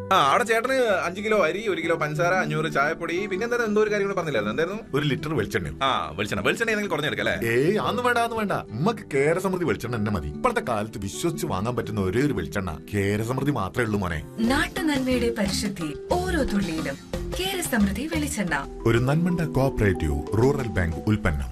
ആ അവിടെ ചേട്ടന് അഞ്ച് കിലോ അരി ഒരു കിലോ പഞ്ചസാര അഞ്ഞൂറ് ചായപ്പൊടി പിന്നെ എന്താ എന്തോ ഒരു കാര്യം കൂടെ പറഞ്ഞില്ലായിരുന്നു എന്തായിരുന്നു ഒരു ലിറ്റർ വെളിച്ചെണ്ണയും ആ വെളിച്ചെണ്ണ വെളിച്ചെണ്ണ ഏതെങ്കിലും കുറഞ്ഞെടുക്കാം അല്ലേ ഏയ് അന്ന് വേണ്ട അന്ന് വേണ്ട ഉമ്മക്ക് കേരസമൃദ്ധി വെളിച്ചെണ്ണ തന്നെ മതി ഇപ്പോഴത്തെ കാലത്ത് വിശ്വസിച്ച് വാങ്ങാൻ പറ്റുന്ന ഒരേ ഒരു വെളിച്ചെണ്ണ കേരസമൃദ്ധി മാത്രമേ ഉള്ളൂ മോനെ നാട്ടുനന്മയുടെ പരിശുദ്ധി ഓരോ തുള്ളിയിലും കേര സമൃദ്ധി വെളിച്ചെണ്ണ ഒരു നന്മണ്ട കോഓപ്പറേറ്റീവ് റൂറൽ ബാങ്ക് ഉൽപ്പന്നം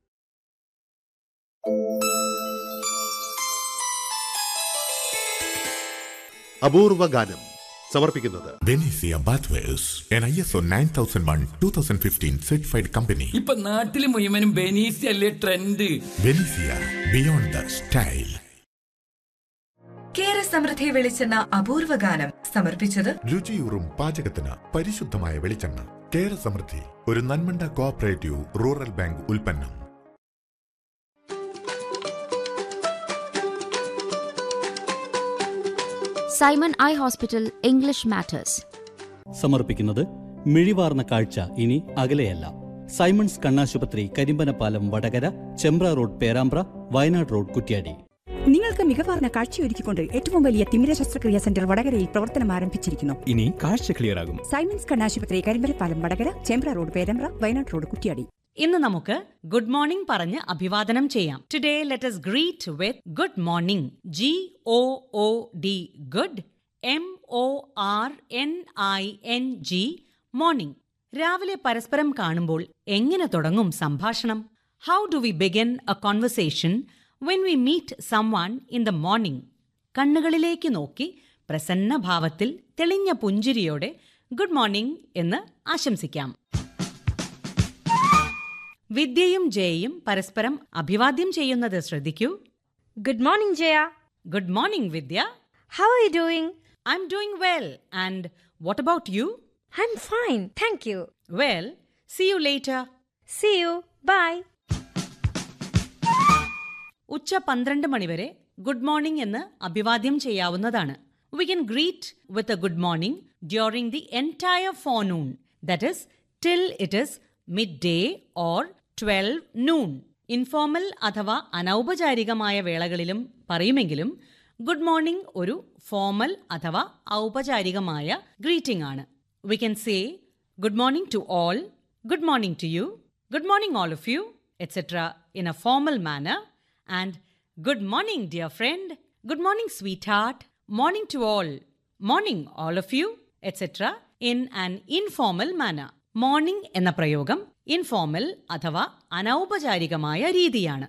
അപൂർവ ഗാനം സമർപ്പിക്കുന്നത് Benesia bathwares an I S O nine thousand one two thousand fifteen certified company ഇപ്പൊ നാട്ടില് മുഴുവനും ബെനീസ് അല്ലേ trend Benesia beyond the style Kera Samriddhi വെളിച്ചെണ്ണ അപൂർവ ഗാനം സമർപ്പിച്ചത് രുചിയൂറും പാചകത്തിന് പരിശുദ്ധമായ വെളിച്ചെണ്ണ കേരസമൃദ്ധി ഒരു നന്മണ്ട കോഓപ്പറേറ്റീവ് റൂറൽ ബാങ്ക് ഉൽപ്പന്നം Simon eye hospital English matters സമർപ്പിക്കുന്നത് മിഴിവാർന്ന കാഴ്ച ഇനി അകലെയല്ല സൈമൺസ് കണ്ണാശുപത്രി കരിമ്പനപ്പാലം വടകര ചെമ്പ്ര റോഡ് പേരാമ്പ്ര വയനാട് റോഡ് കുറ്റ്യാടി നിങ്ങൾക്ക് മികവാർന്ന കാഴ്ചയൊരുക്കിക്കൊണ്ട് ഏറ്റവും വലിയ തിമിര ശസ്ത്രക്രിയാ സെന്റർ വടകരയിൽ പ്രവർത്തനം ആരംഭിച്ചിരിക്കുന്നു ഇനി കാഴ്ച ക്ലിയർ ആകും സൈമൻസ് കണ്ണാശുപത്രി കരിമ്പലപ്പാലം വടകര ചേമ്പ്ര റോഡ് പേരമ്പ്ര വയനാട് റോഡ് കുറ്റിയാടി ഇന്ന് നമുക്ക് ഗുഡ് മോർണിംഗ് പറഞ്ഞ് അഭിവാദനം ചെയ്യാം today let us greet with good morning G O O D good M O R N I N G morning രാവിലെ പരസ്പരം കാണുമ്പോൾ എങ്ങനെ തുടങ്ങും സംഭാഷണം how do we begin a conversation when we meet someone in the morning കണ്ണുകളിലേക്ക് നോക്കി പ്രസന്ന ഭാവത്തിൽ തെളിഞ്ഞ പുഞ്ചിരിയോടെ ഗുഡ് മോർണിംഗ് എന്ന് ആശംസിക്കാം വിദ്യയും ജയയും പരസ്പരം അഭിവാദ്യം ചെയ്യുന്നത് ശ്രദ്ധിക്കൂ Good morning, Jaya. Good morning Vidya How are you doing? I'm doing well and what about you I'm fine, thank you. Well see you later See you. Bye. ഉച്ച പന്ത്രണ്ട് മണിവരെ ഗുഡ് മോർണിംഗ് എന്ന് അഭിവാദ്യം ചെയ്യാവുന്നതാണ് we can greet with a good morning during the entire forenoon that is till it is midday or twelve noon informal അഥവാ അനൗപചാരികമായ വേളകളിലും പറയുമെങ്കിലും good morning ഒരു ഫോർമൽ അഥവാ ഔപചാരികമായ ഗ്രീറ്റിംഗ് ആണ് we can say good morning to all good morning to you good morning all of you etc. in a formal manner, and good morning, dear friend, good morning, sweetheart, morning to all, morning, all of you, etc. in an informal manner. Morning എന്ന പ്രയോഗം informal അഥവാ അനൗപചാരികമായ രീതിയാണ്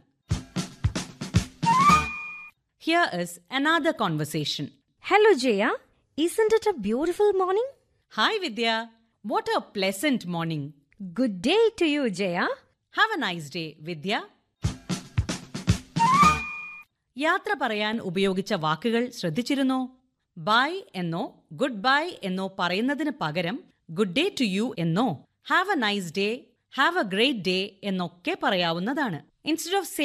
here is another conversation Hello, Jaya. Isn't it a beautiful morning? Hi Vidya what a pleasant morning Good day to you, Jaya. Have a nice day Vidya യാത്ര പറയാൻ ഉപയോഗിച്ച വാക്കുകൾ ശ്രദ്ധിച്ചിരുന്നോ ബൈ എന്നോ ഗുഡ് ബൈ എന്നോ പറയുന്നതിന് പകരം ഗുഡ് ഡേ ടു യു എന്നോ have a nice day have a great day എന്നൊക്കെ പറയാവുന്നതാണ് ഇൻസ്റ്റെഡ് ഓഫ്